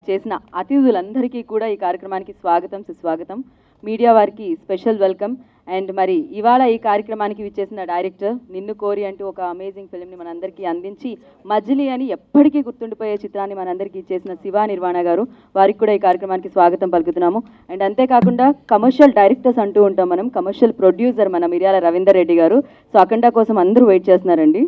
చేసిన అతిథులందరికీ కూడా ఈ కార్యక్రమానికి స్వాగతం సుస్వాగతం మీడియా వారికి స్పెషల్ వెల్కమ్ అండ్ మరి ఇవాళ ఈ కార్యక్రమానికి విచ్చేసిన డైరెక్టర్ నిన్ను కోరి అంటూ ఒక అమేజింగ్ ఫిల్మ్ని మనందరికీ అందించి మజిలీ అని ఎప్పటికీ గుర్తుండిపోయే చిత్రాన్ని మనందరికీ ఇచ్చేసిన శివ నిర్వాణ గారు వారికి కూడా ఈ కార్యక్రమానికి స్వాగతం పలుకుతున్నాము అండ్ అంతేకాకుండా కమర్షియల్ డైరెక్టర్స్ అంటూ ఉంటాం మనం కమర్షియల్ ప్రొడ్యూసర్ మన మిర్యాల రవీందర్ రెడ్డి గారు సో అఖండ కోసం అందరూ వెయిట్ చేస్తున్నారండి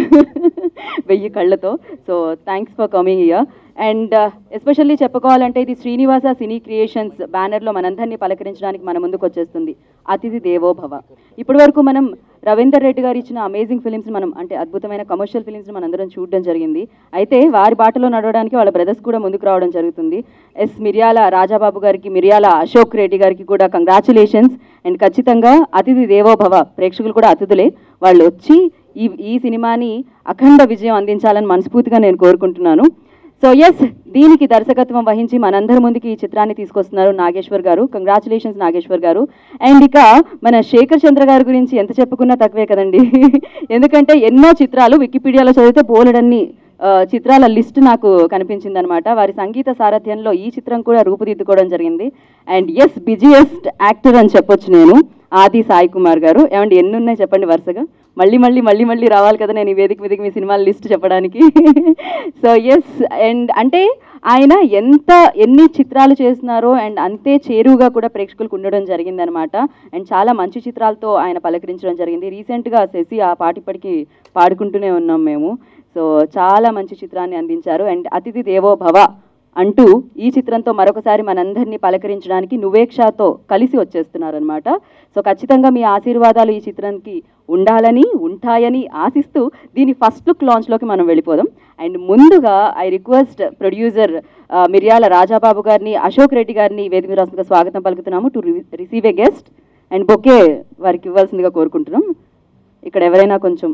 వెయ్యి కళ్ళతో so thanks for coming here and especially చెప్పుకోవాలంటే ఇది శ్రీనివాస సినీ క్రియేషన్స్ బ్యానర్లో మనందరినీ పలకరించడానికి మన ముందుకు వచ్చేస్తుంది అతిథి దేవో భవ ఇప్పటి వరకు మనం రవీందర్ రెడ్డి గారు ఇచ్చిన అమేజింగ్ ఫిలిమ్స్ మనం అంటే అద్భుతమైన కమర్షియల్ ఫిలిమ్స్ మనందరం చూడడం జరిగింది అయితే వారి బాటలో నడవడానికి వాళ్ళ బ్రదర్స్ కూడా ముందుకు రావడం జరుగుతుంది ఎస్ మిర్యాల రాజాబాబు గారికి మిర్యాల అశోక్ రెడ్డి గారికి కూడా కంగ్రాచులేషన్స్ అండ్ ఖచ్చితంగా అతిథి దేవో భవ ప్రేక్షకులు కూడా అతిథులే వాళ్ళు వచ్చి ఈ ఈ సినిమాని అఖండ విజయం అందించాలని మనస్ఫూర్తిగా నేను కోరుకుంటున్నాను సో ఎస్ దీనికి దర్శకత్వం వహించి మనందరి ముందుకి ఈ చిత్రాన్ని తీసుకొస్తున్నారు నాగేశ్వర్ గారు కంగ్రాచులేషన్స్ నాగేశ్వర్ గారు అండ్ ఇక మన శేఖర్ చంద్ర గారి గురించి ఎంత చెప్పుకున్నా తక్కువే కదండి ఎందుకంటే ఎన్నో చిత్రాలు వికీపీడియాలో చదివితే బోలెడన్ని ఆ, చిత్రాల లిస్ట్ నాకు కనిపించింది అనమాట వారి సంగీత సారథ్యంలో ఈ చిత్రం కూడా రూపుదిద్దుకోవడం జరిగింది అండ్ ఎస్ బిజియెస్ట్ యాక్టర్ అని చెప్పొచ్చు నేను ఆది సాయి కుమార్ గారు ఏమండి ఎన్ని ఉన్నాయి చెప్పండి వరుసగా మళ్ళీ మళ్ళీ మళ్ళీ మళ్ళీ రావాలి కదా నేను ఈ వేదిక మీదకి మీ సినిమాల లిస్ట్ చెప్పడానికి సో ఎస్ అండ్ అంటే ఆయన ఎంత ఎన్ని చిత్రాలు చేస్తున్నారో అండ్ అంతే చేరువుగా కూడా ప్రేక్షకులకు ఉండడం జరిగిందనమాట అండ్ చాలా మంచి చిత్రాలతో ఆయన పలకరించడం జరిగింది రీసెంట్గా శశి ఆ పాట ఇప్పటికి పాడుకుంటూనే ఉన్నాం మేము సో చాలా మంచి చిత్రాన్ని అందించారు అండ్ అతిథి దేవో భవ అంటూ ఈ చిత్రంతో మరొకసారి మనందరినీ పలకరించడానికి నువేక్షాతో కలిసి వచ్చేస్తున్నారనమాట సో ఖచ్చితంగా మీ ఆశీర్వాదాలు ఈ చిత్రానికి ఉండాలని ఉంటాయని ఆశిస్తూ దీని ఫస్ట్ లుక్ లాంచ్లోకి మనం వెళ్ళిపోదాం అండ్ ముందుగా I request producer Miryala Rajababu గారిని అశోక్ రెడ్డి గారిని వేదిక మీద రాష్ట్రంగా స్వాగతం పలుకుతున్నాము to receive a guest and bouquet వారికి ఇవ్వాల్సిందిగా కోరుకుంటున్నాం ఇక్కడ ఎవరైనా కొంచెం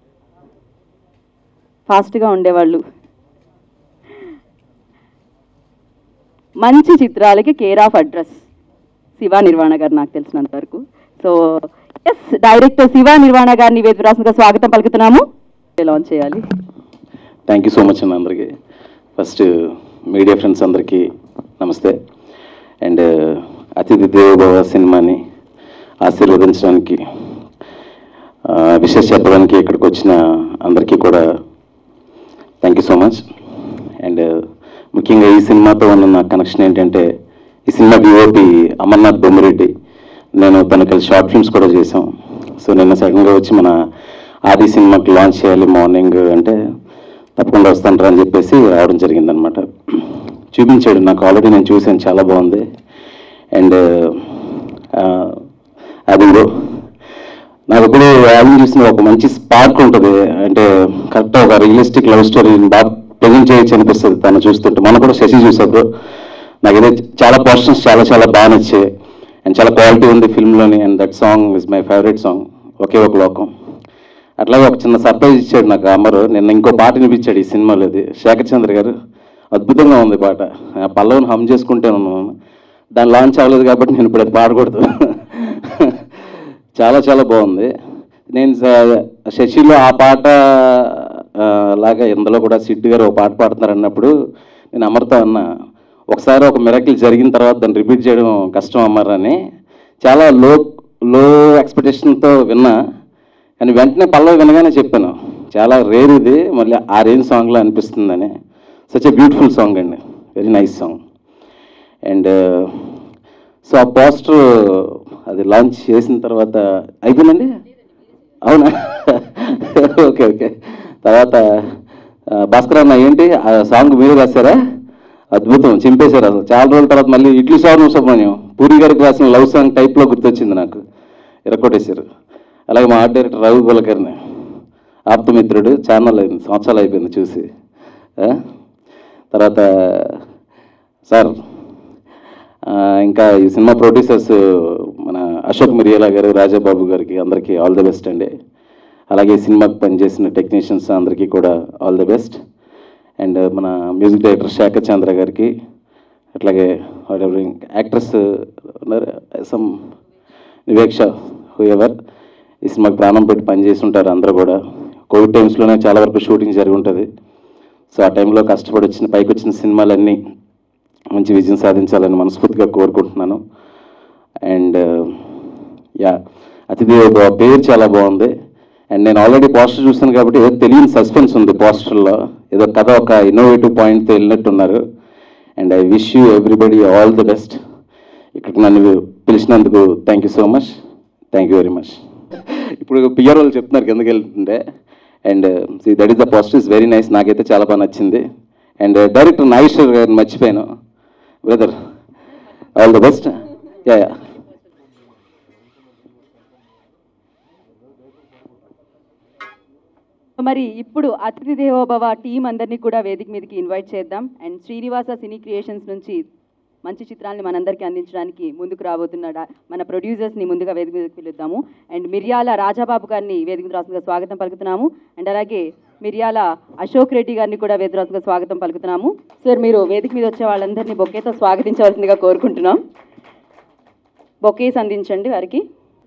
ఫాస్ట్గా ఉండేవాళ్ళు మంచి చిత్రాలకి care of address Shiva Nirvana garu నాకు తెలిసినంత వరకు so as director Shiva Nirvana గారిని వేదికరాశంగా స్వాగతం పలుకుతున్నాము లాంచ్ చేయాలి థ్యాంక్ యూ సో మచ్ అండి అందరికీ ఫస్ట్ మీడియా ఫ్రెండ్స్ అందరికీ నమస్తే అండ్ అతిథి దేవోభవ సినిమాని ఆశీర్వదించడానికి విశేష చెప్పడానికి ఇక్కడికి వచ్చిన అందరికీ కూడా thank you so much and ముఖ్యంగా ఈ సినిమాతో ఉన్న నా కనెక్షన్ ఏంటంటే ఈ సినిమా డిఓపి అమర్నాథ్ బొమ్మిరెడ్డి నేను తను కలిసి షార్ట్ ఫిల్మ్స్ కూడా చేసాం సో నిన్న సడన్గా వచ్చి మన ఆది సినిమాకి లాంచ్ చేయాలి మార్నింగ్ అంటే తప్పకుండా వస్తాంటారా అని చెప్పేసి రావడం జరిగిందనమాట చూపించాడు నాకు ఆల్రెడీ నేను చూశాను చాలా బాగుంది అండ్ అది బ్రో నాకు ఇప్పుడు యాల్బమ్ చూసిన ఒక మంచి స్పార్క్ ఉంటుంది అంటే కరెక్ట్ ఒక రియలిస్టిక్ లవ్ స్టోరీ బాగా ప్రజెంట్ చేయొచ్చు అనిపిస్తుంది తను చూస్తుంటే మనం కూడా శశి చూసాడు నాకైతే చాలా పోర్షన్స్ చాలా చాలా బాగా నచ్చాయి అండ్ చాలా క్వాలిటీ ఉంది ఫిల్మ్లోని and that song is my favourite song ఒకే ఒక లోకం అట్లాగే ఒక చిన్న సర్ప్రైజ్ ఇచ్చాడు నాకు అమరు నిన్న ఇంకో పాట వినిపించాడు ఈ సినిమాలో ఇది శేఖర్ చంద్ర గారు అద్భుతంగా ఉంది పాట ఆ పల్లవిని హమ్ చేసుకుంటే ఉన్నాను దాని లాంచ్ అవ్వలేదు కాబట్టి నేను ఇప్పుడు అది పాడకూడదు చాలా చాలా బాగుంది నేను స- శశిలో ఆ పాట ఆ, లాగా ఇందులో కూడా సిడ్డు గారు ఒక పాట పాడుతున్నారు అన్నప్పుడు నేను అమర్త అన్న ఒకసారి ఒక మిరకిల్ జరిగిన తర్వాత దాన్ని రిపీట్ చేయడం కష్టం అమ్మారని చాలా లో లో ఎక్స్పెక్టేషన్తో విన్నా కానీ వెంటనే పల్లవి వినగానే చెప్పాను చాలా రేర్ ఇది మళ్ళీ ఆ రేంజ్ సాంగ్లో అనిపిస్తుందని సచ్ ఎ బ్యూటిఫుల్ సాంగ్ అండి very nice song and so ఆ పోస్టర్ అది లాంచ్ చేసిన తర్వాత అయిపోయిందండి అవునా ఓకే ఓకే తర్వాత ఆ, భాస్కర్ అన్న ఏంటి ఆ సాంగ్ మీరు రాశారా అద్భుతం చింపేశారు అసలు చాలా రోజుల తర్వాత మళ్ళీ ఇడ్లీ సాగు సుబ్రహ్మణ్యం పూరి గారికి రాసిన లవ్ సాంగ్ టైప్లో గుర్తొచ్చింది నాకు ఎరకొట్టేశారు అలాగే మా ఆర్ట్ డైరెక్టర్ రవి కులకర్ని ఆప్తమిత్రుడు ఛానల్ అయింది సంవత్సరాలు అయిపోయింది చూసి ఆ? తర్వాత సార్ ఆ, ఇంకా ఈ సినిమా ప్రొడ్యూసర్స్ మన అశోక్ మిరియాల గారు రాజాబాబు గారికి అందరికీ ఆల్ ది బెస్ట్ అండి అలాగే ఈ సినిమాకి పనిచేసిన టెక్నీషియన్స్ అందరికీ కూడా ఆల్ ది బెస్ట్ అండ్ మన మ్యూజిక్ డైరెక్టర్ శేఖర్ చంద్ర గారికి అట్లాగే యాక్ట్రెస్ ఉన్నారు సమ్ నివేక్ష ఎవర్ ఈ సినిమాకి ప్రాణం పెట్టి పనిచేసి ఉంటారు అందరూ కూడా కోవిడ్ టైమ్స్లోనే చాలా వరకు షూటింగ్ జరిగి ఉంటుంది సో ఆ టైంలో కష్టపడి వచ్చిన పైకి వచ్చిన సినిమాలన్నీ మంచి విజయం సాధించాలని మనస్ఫూర్తిగా కోరుకుంటున్నాను అండ్ యా అతిథి ఒక పేరు చాలా బాగుంది అండ్ నేను ఆల్రెడీ పోస్టర్ చూస్తాను కాబట్టి ఏదో తెలియని సస్పెన్స్ ఉంది పోస్టర్లో ఏదో కథ ఒక ఇన్నోవేటివ్ పాయింట్తో వెళ్ళినట్టున్నారు and I wish you everybody all the best ఇక్కడికి నన్ను పిలిచినందుకు thank you so much thank you very much ఇప్పుడు పిఆర్ వాళ్ళు చెప్తున్నారు కిందకి వెళ్తుంటే and that is the poster is very nice నాకైతే చాలా బాగా నచ్చింది అండ్ డైరెక్టర్ నాగేశ్వర్ గారిని మర్చిపోయాను brother all the best yeah yeah మరి ఇప్పుడు అతిథి దేవోభవ టీం అందరినీ కూడా వేదిక మీదకి ఇన్వైట్ చేద్దాం అండ్ శ్రీనివాస సినీ క్రియేషన్స్ నుంచి మంచి చిత్రాల్ని మనందరికీ అందించడానికి ముందుకు రాబోతున్నాడు మన ప్రొడ్యూసర్స్ని ముందుగా వేదిక మీదకి పిలుద్దాము అండ్ మిర్యాల రాజాబాబు గారిని వేదిక మీద రాసుగా స్వాగతం పలుకుతున్నాము అండ్ అలాగే మిర్యాల అశోక్ రెడ్డి గారిని కూడా వేదిక రాసుగా స్వాగతం పలుకుతున్నాము సార్ మీరు వేదిక మీద వచ్చే వాళ్ళందరినీ బొకేతో స్వాగతించవలసిందిగా కోరుకుంటున్నాం బొకేస్ అందించండి వారికి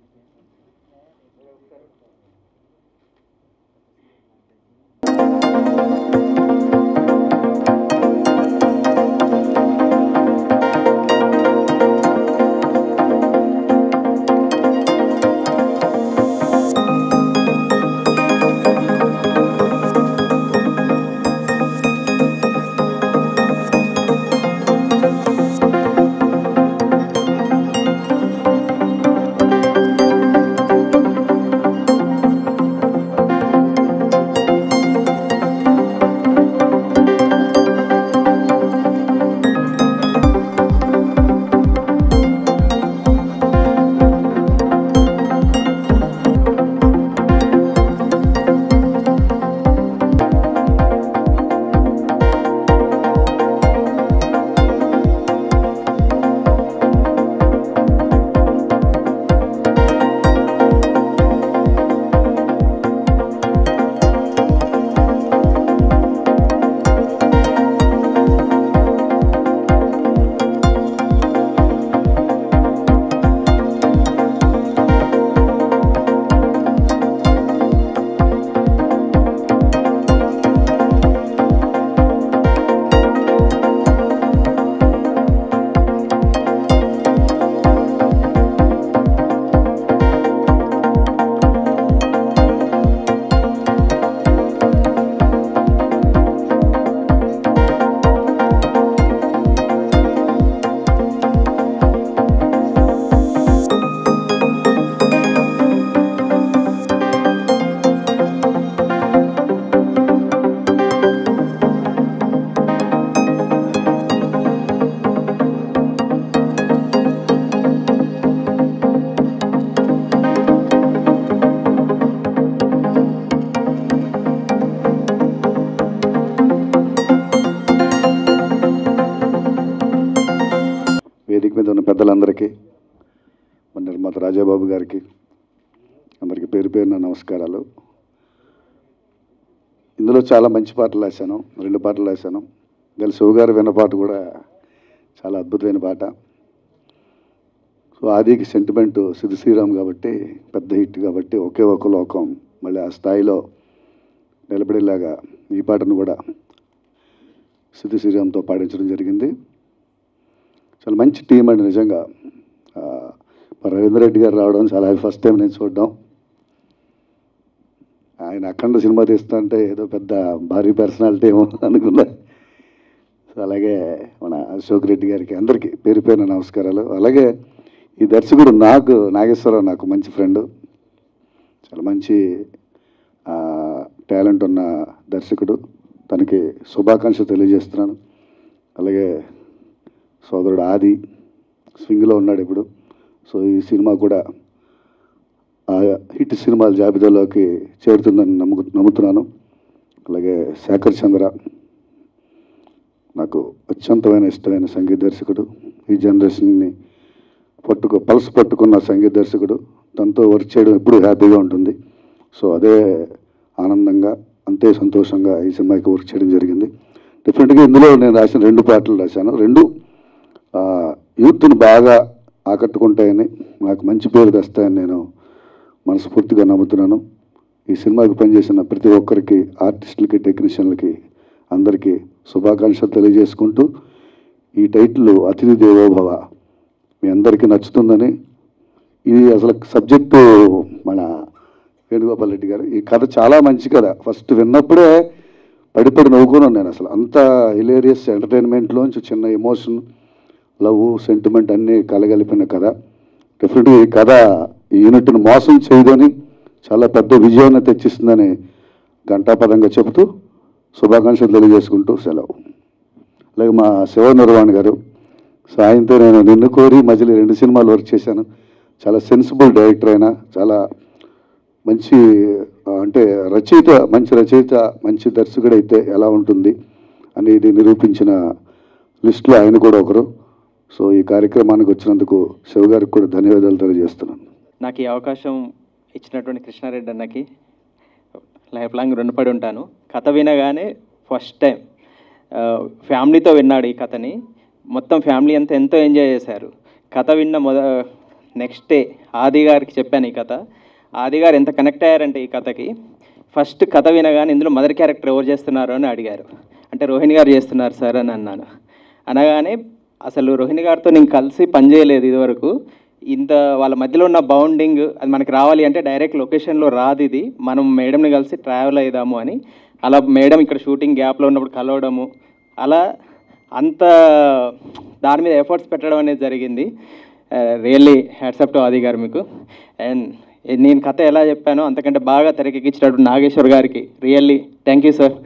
వేదిక మీద ఉన్న పెద్దలందరికీ మన నిర్మాత రాజాబాబు గారికి అందరికీ పేరు పేరున నమస్కారాలు ఇందులో చాలా మంచి పాటలు రాశాను రెండు పాటలు రాశాను గల శివ గారు విన్న పాట కూడా చాలా అద్భుతమైన పాట సో ఆదికి సెంటిమెంట్ సిద్ధి శ్రీరామ్ కాబట్టి పెద్ద హిట్ కాబట్టి ఒకే ఒక లోకం మళ్ళీ ఆ స్థాయిలో నిలబడేలాగా ఈ పాటను కూడా సిద్ధి శ్రీరామ్తో పాడించడం జరిగింది చాలా మంచి టీం అండి నిజంగా ఆ, మా రవీంద్ర రెడ్డి గారు రావడం చాలా ఫస్ట్ టైం నేను చూడడం ఆయన అఖండ సినిమా తీస్తుంటే ఏదో పెద్ద భారీ పర్సనాలిటీ ఏమో అనుకున్నా సో అలాగే మన అశోక్ రెడ్డి గారికి అందరికీ పేరు పేరున నమస్కారాలు అలాగే ఈ దర్శకుడు నాకు నాగేశ్వరరావు నాకు మంచి ఫ్రెండ్ చాలా మంచి టాలెంట్ ఉన్న దర్శకుడు తనకి శుభాకాంక్షలు తెలియజేస్తున్నాను అలాగే సోదరుడు ఆది స్వింగ్లో ఉన్నాడు ఇప్పుడు సో ఈ సినిమా కూడా ఆ హిట్ సినిమాల జాబితాలోకి చేరుతుందని నమ్ము నమ్ముతున్నాను అలాగే శేఖర్ చంద్ర నాకు అత్యంతమైన ఇష్టమైన సంగీత దర్శకుడు ఈ జనరేషన్ని పట్టుకు పల్స్ పట్టుకున్న సంగీత దర్శకుడు తనతో వర్క్ చేయడం ఎప్పుడూ హ్యాపీగా ఉంటుంది సో అదే ఆనందంగా అంతే సంతోషంగా ఈ సినిమాకి వర్క్ చేయడం జరిగింది డెఫినెట్గా ఇందులో నేను రాసిన రెండు పాటలు రాశాను రెండు ఆ, యూత్ని బాగా ఆకట్టుకుంటాయని నాకు మంచి పేరు తెస్తాయని నేను మనస్ఫూర్తిగా నమ్ముతున్నాను ఈ సినిమాకి పనిచేసిన ప్రతి ఒక్కరికి ఆర్టిస్టులకి టెక్నీషియన్లకి అందరికీ శుభాకాంక్షలు తెలియజేసుకుంటూ ఈ టైటిల్ అతిథి దేవోభవ మీ అందరికీ నచ్చుతుందని ఇది అసలు సబ్జెక్టు మన వేణుగోపాల్ రెడ్డి గారు ఈ కథ చాలా మంచి కథ ఫస్ట్ విన్నప్పుడే పడిపడి నవ్వుకున్నాను నేను అసలు అంత హిలేరియస్ ఎంటర్టైన్మెంట్లోంచి చిన్న ఎమోషన్ లవ్ సెంటిమెంట్ అన్నీ కలగలిపిన కథ డెఫినెట్గా ఈ కథ ఈ యూనిట్ను మోసం చేయదని చాలా పెద్ద విజయాన్ని తెచ్చిస్తుందని ఘంటాపదంగా చెబుతూ శుభాకాంక్షలు తెలియజేసుకుంటూ సెలవు అలాగే మా శివ నిర్వాణ్ గారు సో ఆయనతో నేను నిన్ను కోరి మధ్యలో రెండు సినిమాలు వర్క్ చేశాను చాలా సెన్సిబుల్ డైరెక్టర్ అయినా చాలా మంచి ఆ, అంటే రచయిత మంచి రచయిత మంచి దర్శకుడు అయితే ఎలా ఉంటుంది అనేది నిరూపించిన లిస్టులో ఆయన కూడా ఒకరు సో ఈ కార్యక్రమానికి వచ్చినందుకు శివ గారికి కూడా ధన్యవాదాలు తెలియజేస్తున్నాను నాకు ఈ అవకాశం ఇచ్చినటువంటి కృష్ణారెడ్డి అన్నకి లైఫ్ లాంగ్ రుణపడి ఉంటాను కథ వినగానే ఫస్ట్ టైం ఫ్యామిలీతో విన్నాడు ఈ కథని మొత్తం ఫ్యామిలీ అంతా ఎంతో ఎంజాయ్ చేశారు కథ విన్న మొద నెక్స్ట్ డే ఆది గారికి చెప్పాను ఈ కథ ఆది గారు ఎంత కనెక్ట్ అయ్యారంటే ఈ కథకి ఫస్ట్ కథ వినగానే ఇందులో మదర్ క్యారెక్టర్ ఎవరు చేస్తున్నారు అని అడిగారు అంటే రోహిణి గారు చేస్తున్నారు సార్ అని అన్నాను అనగానే అసలు రోహిణి గారితో నేను కలిసి పనిచేయలేదు ఇదివరకు ఇంత వాళ్ళ మధ్యలో ఉన్న బౌండింగ్ అది మనకి రావాలి అంటే డైరెక్ట్ లొకేషన్లో రాదు ఇది మనం మేడంని కలిసి ట్రావెల్ అవుదాము అని అలా మేడం ఇక్కడ షూటింగ్ గ్యాప్లో ఉన్నప్పుడు కలవడము అలా అంత దాని మీద ఎఫర్ట్స్ పెట్టడం అనేది జరిగింది రియల్లీ హ్యాట్సప్ టు ఆది గారు మీకు అండ్ నేను కథ ఎలా చెప్పానో అంతకంటే బాగా తెరకెక్కించినట్టు నాగేశ్వర్ గారికి రియల్లీ థ్యాంక్ యూ సార్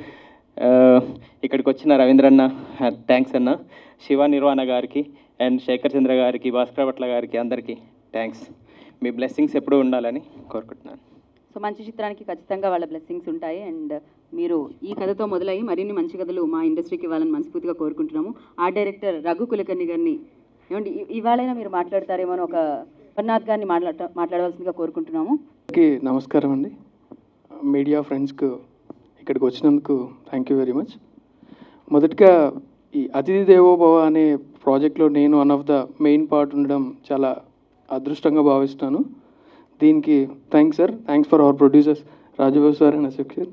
ఇక్కడికి వచ్చిన రవీంద్ర అన్న థ్యాంక్స్ అన్న శివ నిర్వాణ గారికి అండ్ శేఖర్ చంద్ర గారికి భాస్కర్ భట్ల గారికి అందరికీ థ్యాంక్స్ మీ బ్లెస్సింగ్స్ ఎప్పుడూ ఉండాలని కోరుకుంటున్నాను సో మంచి చిత్రానికి ఖచ్చితంగా వాళ్ళ బ్లెస్సింగ్స్ ఉంటాయి అండ్ మీరు ఈ కథతో మొదలయ్యి మరిన్ని మంచి కథలు మా ఇండస్ట్రీకి ఇవ్వాలని మనస్ఫూర్తిగా కోరుకుంటున్నాము ఆ డైరెక్టర్ రఘు కులకర్ణి గారిని ఏమండి ఇ- ఇవాళైనా మీరు మాట్లాడతారేమో అని ఒక అమర్నాథ్ గారిని మాట్లాడ మాట్లాడవలసిందిగా కోరుకుంటున్నాము అందరికీ నమస్కారం అండి మీడియా ఫ్రెండ్స్కు ఇక్కడికి వచ్చినందుకు థ్యాంక్ యూ వెరీ మచ్ మొదటగా ఈ అతిథి దేవోభవ అనే ప్రాజెక్ట్లో నేను one of the main part ఉండడం చాలా అదృష్టంగా భావిస్తున్నాను దీనికి thanks sir thanks for our producers Rajababu sir and Ashok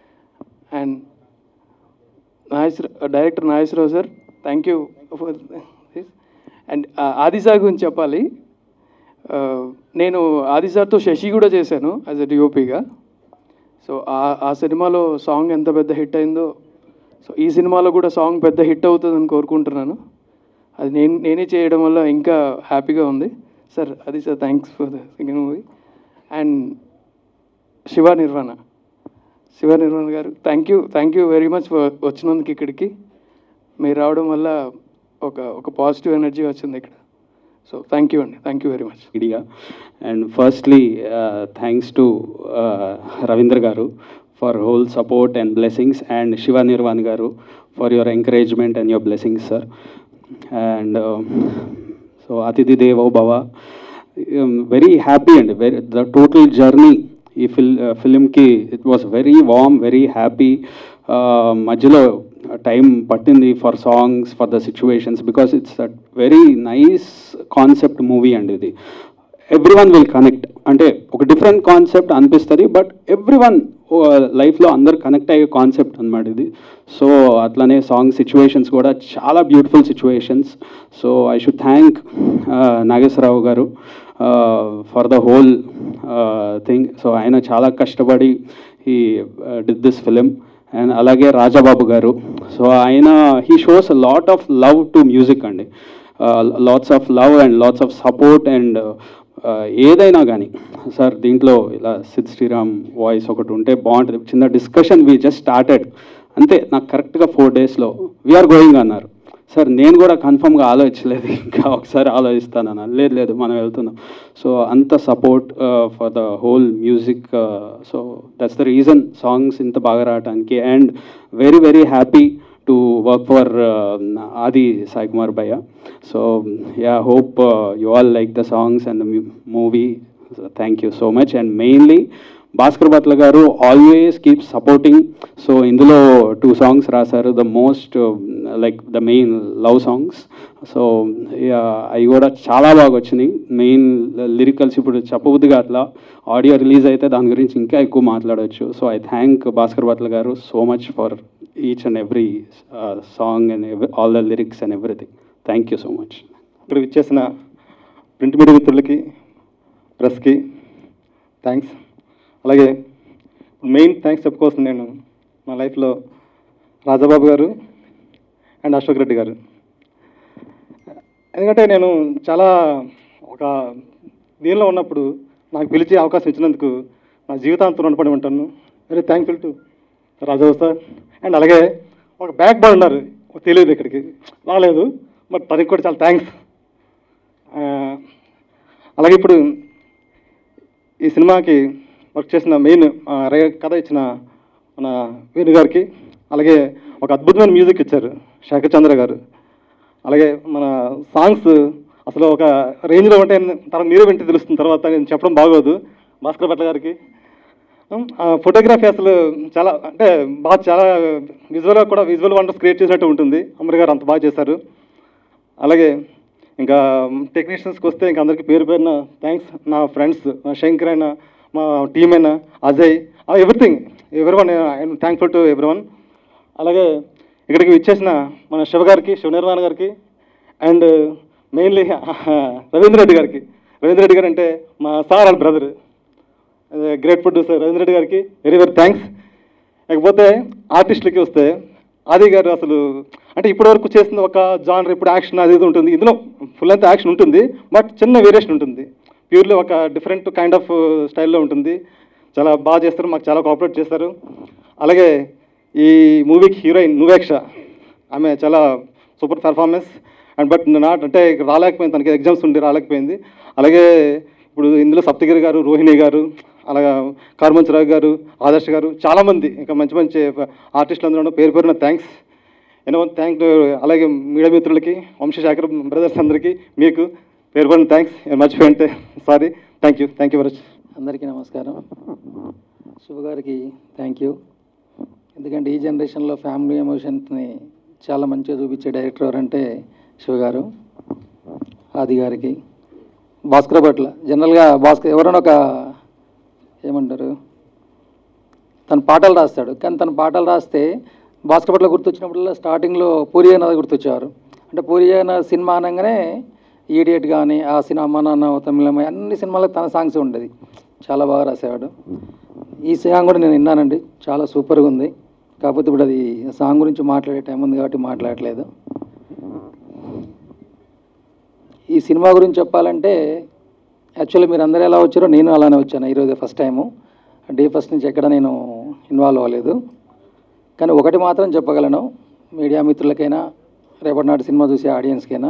and Nageswara director Nageswararao sir thank you for this and Adisha గురించి చెప్పాలి ఆ, నేను ఆది సార్తో శశి కూడా చేశాను యాజ్ ఎ డిఓపిగా సో ఆ ఆ సినిమాలో సాంగ్ ఎంత పెద్ద హిట్ అయిందో సో ఈ సినిమాలో కూడా సాంగ్ పెద్ద హిట్ అవుతుందని కోరుకుంటున్నాను అది నేను నేనే చేయడం వల్ల ఇంకా హ్యాపీగా ఉంది సార్ అది sir thanks for the second movie and Shiva Nirvana Shiva Nirvana గారు thank you thank you very much for వచ్చినందుకు ఇక్కడికి మీరు రావడం వల్ల ఒక ఒక పాజిటివ్ ఎనర్జీ వచ్చింది ఇక్కడ సో థ్యాంక్ యూ అండి thank you very much media. And firstly, uh, thanks to uh, Ravindra Garu for whole support and blessings, and Shiva Nirvan Garu for your encouragement and your blessings, sir. And um, so Atiti Devo Bhava, um, very happy and very, the total journey ఈ ఫిల్ ఫిలింకి it was very warm very happy మధ్యలో time పట్టింది for songs for the situations because it's a very nice concept movie అండి ఇది every one will connect అంటే ఒక different concept అనిపిస్తుంది బట్ ఎవ్రీ వన్ లైఫ్లో అందరు కనెక్ట్ అయ్యే కాన్సెప్ట్ అనమాట ఇది సో అట్లనే సాంగ్ సిచ్యువేషన్స్ కూడా చాలా beautiful situations so I should thank Nageswararao గారు for the whole thing so ఆయన చాలా కష్టపడి ఈ డిడ్ దిస్ ఫిలిం అండ్ అలాగే రాజాబాబు గారు సో ఆయన he shows lot of love to music అండి lots of love and lots of support and ఏదైనా కానీ సార్ దీంట్లో ఇలా సిద్ శ్రీరామ్ వాయిస్ ఒకటి ఉంటే బాగుంటుంది చిన్న డిస్కషన్ వీ జస్ట్ స్టార్టెడ్ అంతే నాకు కరెక్ట్గా ఫోర్ డేస్లో వీఆర్ గోయింగ్ అన్నారు సార్ నేను కూడా కన్ఫర్మ్గా ఆలోచించలేదు ఇంకా ఒకసారి ఆలోచిస్తాను అన్న లేదు లేదు మనం వెళ్తున్నాం సో అంత support for the whole music so that's the reason songs ఇంత బాగా రావడానికి and very very happy to work for Aadi Sai Kumar భయ్య so yeah hope you all like the songs and the movie thank you so much and mainly Bhaskar Bhatla గారు always keep supporting so ఇందులో two songs రాశారు the most like the main love songs so అవి కూడా చాలా బాగా వచ్చినాయి main lyricals ఇప్పుడు చెప్పబుద్దిగా అట్లా ఆడియో రిలీజ్ అయితే దాని గురించి ఇంకా ఎక్కువ మాట్లాడవచ్చు so I thank Bhaskar Bhatla గారు so much for each and every song and all the lyrics and everything thank you so much ఇక్కడ ఇచ్చేసిన ప్రింట్ మీడియా మిత్రులకి ప్రెస్కి థ్యాంక్స్ అలాగే మెయిన్ థ్యాంక్స్ చెప్పుకోవాల్సింది నేను మా లైఫ్లో రాజాబాబు గారు అండ్ అశోక్ రెడ్డి గారు ఎందుకంటే నేను చాలా ఒక దీనిలో ఉన్నప్పుడు నాకు పిలిచి అవకాశం ఇచ్చినందుకు నా జీవితాంతం రుణపడి ఉంటాను very thankful to Rajababu sir and అలాగే ఒక బ్యాక్ బాల్ ఉన్నారు తెలియదు ఇక్కడికి రాలేదు బట్ తనకి కూడా చాలా థ్యాంక్స్ అలాగే ఇప్పుడు ఈ సినిమాకి వర్క్ చేసిన మెయిన్ కథ ఇచ్చిన మన వేణు గారికి అలాగే ఒక అద్భుతమైన మ్యూజిక్ ఇచ్చారు శేఖర్ చంద్ర గారు అలాగే మన సాంగ్స్ అసలు ఒక రేంజ్లో ఉంటే తర్వాత మీరే వింటే తెలుస్తుంది తర్వాత నేను చెప్పడం బాగోదు భాస్కర్ భట్ల గారికి ఫోటోగ్రఫీ అసలు చాలా అంటే బాగా చాలా విజువల్గా కూడా విజువల్ వండర్స్ క్రియేట్ చేసినట్టు ఉంటుంది అమర్ గారు అంత బాగా చేశారు అలాగే ఇంకా టెక్నీషియన్స్కి వస్తే ఇంకా అందరికీ పేరు పేరున థ్యాంక్స్ నా ఫ్రెండ్స్ నా శంకర్ అయినా మా టీమ్ అయినా Ajay everything every one I'm thankful to every one అలాగే ఇక్కడికి ఇచ్చేసిన మన శివ గారికి శివ నిర్మాణ గారికి అండ్ మెయిన్లీ రవీంద్ర రెడ్డి గారికి రవీంద్ర రెడ్డి గారు అంటే మా సార్ వాళ్ళ brother great producer Ravindra Reddy గారికి వెరీ వెరీ థ్యాంక్స్ లేకపోతే ఆర్టిస్టులకి వస్తే ఆది గారు అసలు అంటే ఇప్పటి వరకు చేసిన ఒక జానర్ ఇప్పుడు యాక్షన్ అది ఇది ఉంటుంది ఇందులో ఫుల్ అంతా యాక్షన్ ఉంటుంది బట్ చిన్న వేరియేషన్ ఉంటుంది ప్యూర్లీ ఒక డిఫరెంట్ కైండ్ ఆఫ్ స్టైల్లో ఉంటుంది చాలా బాగా చేస్తారు మాకు చాలా కోఆపరేట్ చేస్తారు అలాగే ఈ మూవీకి హీరోయిన్ నువేక్ష ఆమె చాలా super performance and but not అంటే రాలేకపోయింది తనకి ఎగ్జామ్స్ ఉండి రాలేకపోయింది అలాగే ఇప్పుడు ఇందులో సప్తగిరి గారు రోహిణి గారు అలాగా కార్మంచరావు గారు ఆదర్శ్ గారు చాలామంది ఇంకా మంచి మంచి ఆర్టిస్టులు అందరూ పేరు పేరున థ్యాంక్స్ ఎన్నో థ్యాంక్ అలాగే మీడియా మిత్రులకి వంశశేఖర్ బ్రదర్స్ అందరికీ మీకు పేరు పేరున థ్యాంక్స్ మర్చిపోయింటే sorry thank you thank you very much అందరికీ నమస్కారం శివ గారికి థ్యాంక్ యూ ఎందుకంటే ఈ జనరేషన్లో ఫ్యామిలీ ఎమోషన్స్ని చాలా మంచిగా చూపించే డైరెక్టర్ ఎవరంటే శివ గారు ఆది గారికి భాస్కర్ భట్ల జనరల్గా భాస్కర్ ఎవరైనా ఒక ఏమంటారు తన పాటలు రాస్తాడు కానీ తన పాటలు రాస్తే భాస్కర్ భట్ల గుర్తొచ్చినప్పుడల్లా స్టార్టింగ్లో పూరి అన్నది గుర్తొచ్చేవారు అంటే పూరి అన్న సినిమా అనగానే ఈడియట్ కానీ ఆ సినిమా అమ్మ నాన్న ఓ తమిళమ్మ అన్ని సినిమాలకు తన సాంగ్స్ ఉండేది చాలా బాగా రాసేవాడు ఈ సాంగ్ కూడా నేను విన్నానండి చాలా సూపర్గా ఉంది కాకపోతే ఇప్పుడు అది సాంగ్ గురించి మాట్లాడే టైం ఉంది కాబట్టి మాట్లాడట్లేదు ఈ సినిమా గురించి చెప్పాలంటే యాక్చువల్లీ మీరు అందరూ ఎలా వచ్చారో నేను అలానే వచ్చాను ఈరోజు ఫస్ట్ టైము డే ఫస్ట్ నుంచి ఎక్కడ నేను ఇన్వాల్వ్ అవ్వలేదు కానీ ఒకటి మాత్రం చెప్పగలను మీడియా మిత్రులకైనా రేపటి నాటి సినిమా చూసే ఆడియన్స్కైనా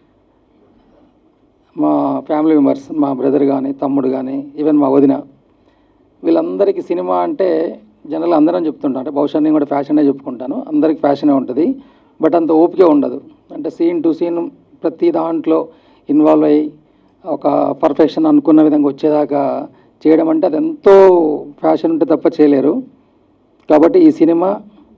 మా ఫ్యామిలీ మెంబర్స్ మా బ్రదర్ కానీ తమ్ముడు కానీ ఈవెన్ మా వదిన వీళ్ళందరికీ సినిమా అంటే జనరల్ అందరం చెప్తుంటాం అంటే బహుశా నేను కూడా ఫ్యాషనే చెప్పుకుంటాను అందరికి ఫ్యాషనే ఉంటుంది బట్ అంత ఓపిక ఉండదు అంటే సీన్ టు సీన్ ప్రతి దాంట్లో ఇన్వాల్వ్ అయ్యి ఒక పర్ఫెక్షన్ అనుకున్న విధంగా వచ్చేదాకా చేయడం అంటే అది ఎంతో ఫ్యాషన్ ఉంటే తప్ప చేయలేరు కాబట్టి ఈ సినిమా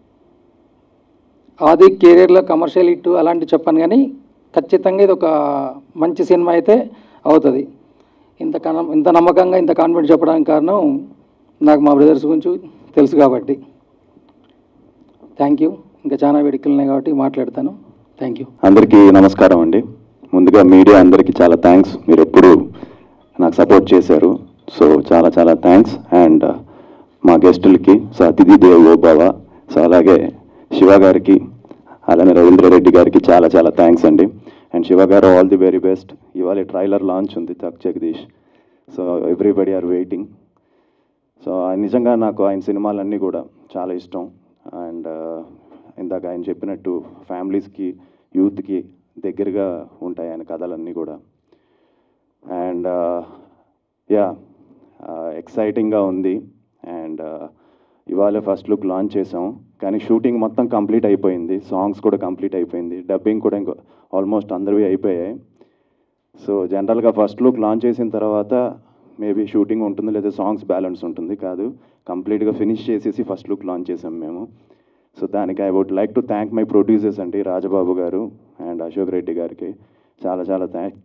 ఆది కెరీర్లో కమర్షియల్ హిట్ అలాంటి చెప్పాను కానీ ఖచ్చితంగా ఇది ఒక మంచి సినిమా అయితే అవుతుంది ఇంత కన ఇంత నమ్మకంగా ఇంత కాన్ఫిడెంట్ చెప్పడానికి కారణం నాకు మా బ్రదర్స్ గురించి తెలుసు కాబట్టి థ్యాంక్ యూ ఇంకా చాలా వేడికలు ఉన్నాయి కాబట్టి మాట్లాడతాను థ్యాంక్ యూ అందరికీ నమస్కారం అండి ముందుగా మీడియా అందరికీ చాలా థ్యాంక్స్ మీరు ఎప్పుడు నాకు సపోర్ట్ చేశారు సో చాలా చాలా థ్యాంక్స్ అండ్ మా గెస్టులకి సో అతిథి దేవో భవ సో అలాగే శివ గారికి అలానే రవీంద్ర రెడ్డి గారికి చాలా చాలా థ్యాంక్స్ అండి అండ్ శివ గారు ఆల్ ది వెరీ బెస్ట్ ఇవాళ ట్రైలర్ లాంచ్ ఉంది Chak Jagadish so everybody are waiting so నిజంగా నాకు ఆయన సినిమాలన్నీ కూడా చాలా ఇష్టం అండ్ ఇందాక ఆయన చెప్పినట్టు ఫ్యామిలీస్కి యూత్కి దగ్గరగా ఉంటాయి ఆయన కథలన్నీ కూడా అండ్ యా ఎక్సైటింగ్గా ఉంది అండ్ ఇవాళ ఫస్ట్ లుక్ లాంచ్ చేసాం కానీ షూటింగ్ మొత్తం కంప్లీట్ అయిపోయింది సాంగ్స్ కూడా కంప్లీట్ అయిపోయింది డబ్బింగ్ కూడా ఇంకో ఆల్మోస్ట్ అందరివి అయిపోయాయి సో జనరల్గా ఫస్ట్ లుక్ లాంచ్ చేసిన తర్వాత మేబీ షూటింగ్ ఉంటుంది లేదా సాంగ్స్ బ్యాలెన్స్ ఉంటుంది కాదు కంప్లీట్గా ఫినిష్ చేసేసి ఫస్ట్ లుక్ లాంచ్ చేసాం మేము సో దానికి I would like to thank my producers అండి రాజబాబు గారు అండ్ అశోక్ రెడ్డి గారికి చాలా చాలా థ్యాంక్స్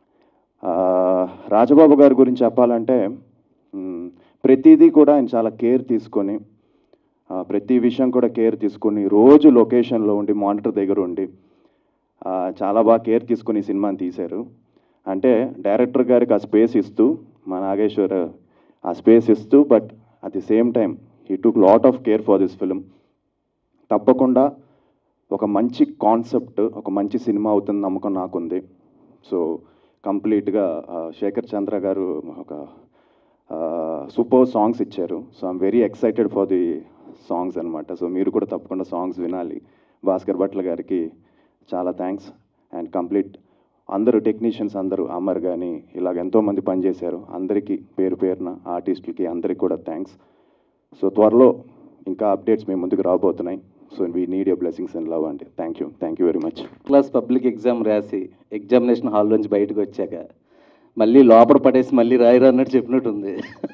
రాజబాబు గారి గురించి చెప్పాలంటే మ్, ప్రతిదీ కూడా ఆయన చాలా కేర్ తీసుకొని ఆ, ప్రతి విషయం కూడా కేర్ తీసుకొని రోజు లొకేషన్లో ఉండి మానిటర్ దగ్గర ఉండి ఆ, చాలా బాగా కేర్ తీసుకొని ఈ సినిమాని తీశారు అంటే డైరెక్టర్ గారికి ఆ స్పేస్ ఇస్తూ మా నాగేశ్వర్ ఆ స్పేస్ ఇస్తూ but at the same time he took lot of care for this film తప్పకుండా ఒక మంచి కాన్సెప్ట్ ఒక మంచి సినిమా అవుతుంది నమ్మకం నాకుంది సో కంప్లీట్గా శేఖర్ చంద్ర గారు ఒక సూపర్ సాంగ్స్ ఇచ్చారు so I'm very excited for the songs అనమాట సో మీరు కూడా తప్పకుండా సాంగ్స్ వినాలి భాస్కర్ భట్ల గారికి చాలా థ్యాంక్స్ అండ్ కంప్లీట్ అందరూ టెక్నీషియన్స్ అందరూ అమర్ కానీ ఇలాగ ఎంతోమంది పనిచేశారు అందరికీ పేరు పేరున ఆర్టిస్టులకి అందరికీ కూడా థ్యాంక్స్ సో త్వరలో ఇంకా అప్డేట్స్ మేము ముందుకు రాబోతున్నాయి so we need you blessings and love అండి thank you thank you very much class public exam రాసి ఎగ్జామినేషన్ హాల్ నుంచి బయటకు వచ్చాక మళ్ళీ లోపల పడేసి మళ్ళీ రాయరు అన్నట్టు చెప్పినట్టుంది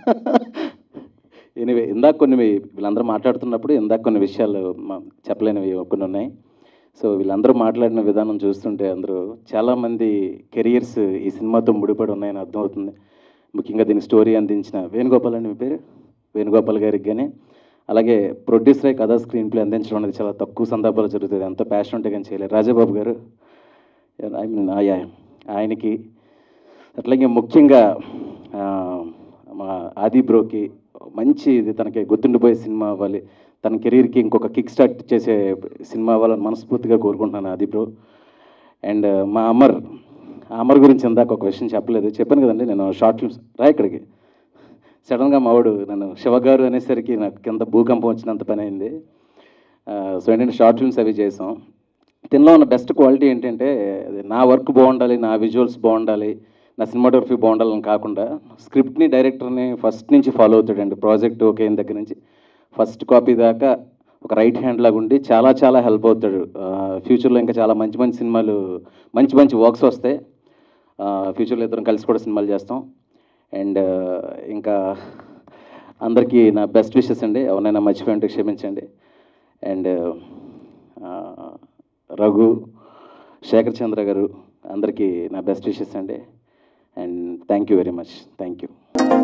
ఎనివే ఇందాక కొన్ని మీ- వీళ్ళందరూ మాట్లాడుతున్నప్పుడు ఇందాక కొన్ని విషయాలు మా- చెప్పలేనివి కొన్ని ఉన్నాయి సో వీళ్ళందరూ మాట్లాడిన విధానం చూస్తుంటే అందరూ చాలామంది కెరియర్స్ ఈ సినిమాతో ముడిపడి ఉన్నాయని అర్థమవుతుంది ముఖ్యంగా దీని స్టోరీ అందించిన వేణుగోపాల్ అని మీ పేరు వేణుగోపాల్ గారికి కానీ అలాగే ప్రొడ్యూసర్ అయి కథా స్క్రీన్ ప్లే అందించడం అనేది చాలా తక్కువ సందర్భాలు జరుగుతుంది ఎంతో ప్యాషన్ ఉంటే కానీ చేయలేదు రాజాబాబు గారు ఐ మీన్ ఆయనకి అట్లాగే ముఖ్యంగా ఆ, మా ఆది బ్రోకి మంచి ఇది తనకి గుర్తుండిపోయే సినిమా అవ్వాలి తన కెరీర్కి ఇంకొక కిక్ స్టార్ట్ చేసే సినిమా అవ్వాలని మనస్ఫూర్తిగా కోరుకుంటున్నాను ఆది బ్రో అండ్ మా అమర్ ఆ అమర్ గురించి ఇందాక ఒక విషయం చెప్పలేదు చెప్పాను కదండి నేను షార్ట్ ఫిల్మ్స్ రా ఇక్కడికి సడన్గా మావాడు నన్ను శివగారు అనేసరికి నాకు కింద భూకంపం వచ్చినంత పని అయింది ఆ, సో ఏంటంటే షార్ట్ ఫిల్మ్స్ అవి చేసాం దీనిలో ఉన్న బెస్ట్ క్వాలిటీ ఏంటంటే అది నా వర్క్ బాగుండాలి నా విజువల్స్ బాగుండాలి నా సినిమాటోగ్రఫీ బాగుండాలని కాకుండా స్క్రిప్ట్ని డైరెక్టర్ని ఫస్ట్ నుంచి ఫాలో అవుతాడండి ప్రాజెక్ట్ ఓకే అయిన దగ్గర నుంచి ఫస్ట్ కాపీ దాకా ఒక రైట్ హ్యాండ్ లాగా ఉండి చాలా చాలా హెల్ప్ అవుతాడు ఫ్యూచర్లో ఇంకా చాలా మంచి మంచి సినిమాలు మంచి మంచి వర్క్స్ వస్తాయి ఫ్యూచర్లో ఇద్దరం కలిసి కూడా సినిమాలు చేస్తాం అండ్ ఇంకా అందరికీ నా బెస్ట్ విషెస్ అండి ఎవరైనా మర్చిపోయి ఉంటే క్షమించండి అండ్ రఘు శేఖర్ చంద్ర గారు అందరికీ నా బెస్ట్ విషెస్ అండి and thank you very much thank you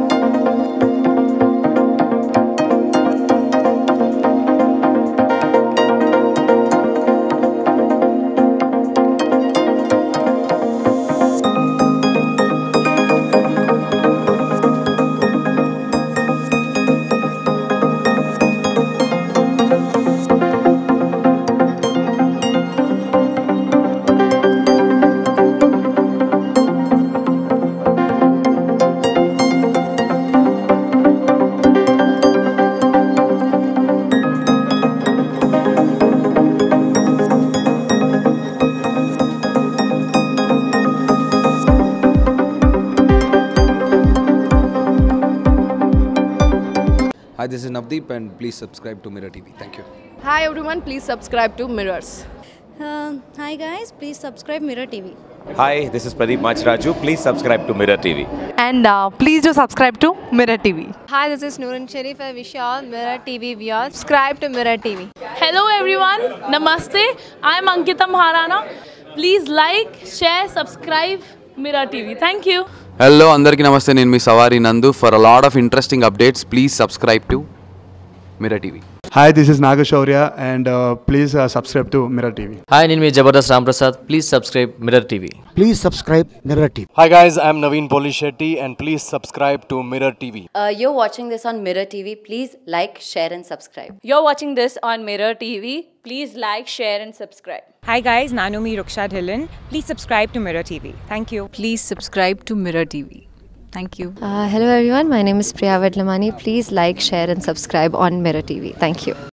Hi, this is Navdeep, and please subscribe to Mirror TV. Thank you. Hi everyone, please subscribe to Mirrors. Uh, hi guys, please subscribe Mirror TV. Hi, this is Pradeep Machraju. Please subscribe to Mirror TV. And uh, please do subscribe to Mirror TV. Hi, this is Noorun Sharif. I wish you all Mirror TV viewers subscribe to Mirror TV. Hello everyone, Namaste. I am Ankita Maharana. Please like, share, subscribe Mirror TV. Thank you. Hello అందరికీ నమస్తే నేను మీ Savari Nandu for a lot of interesting updates please subscribe to Mirror TV Hi, this is Nagashaurya, and uh, please uh, subscribe to Mirror TV. Hi నేను మీ Jabardasth Ramprasad please subscribe Mirror TV Please subscribe Mirror TV. Hi guys, I'm Naveen Polishetty and please subscribe to Mirror TV. Uh, you're watching this on Mirror TV. Please like, share, and subscribe. You're watching this on Mirror TV. Please like, share, and subscribe. Hi guys, Nanumi Ruksha Dhillon. Please subscribe to Mirror TV. Thank you. Please subscribe to Mirror TV. Thank you. Uh, hello everyone, my name is Priya Vedlamani. Please like, share, and subscribe on Mirror TV. Thank you.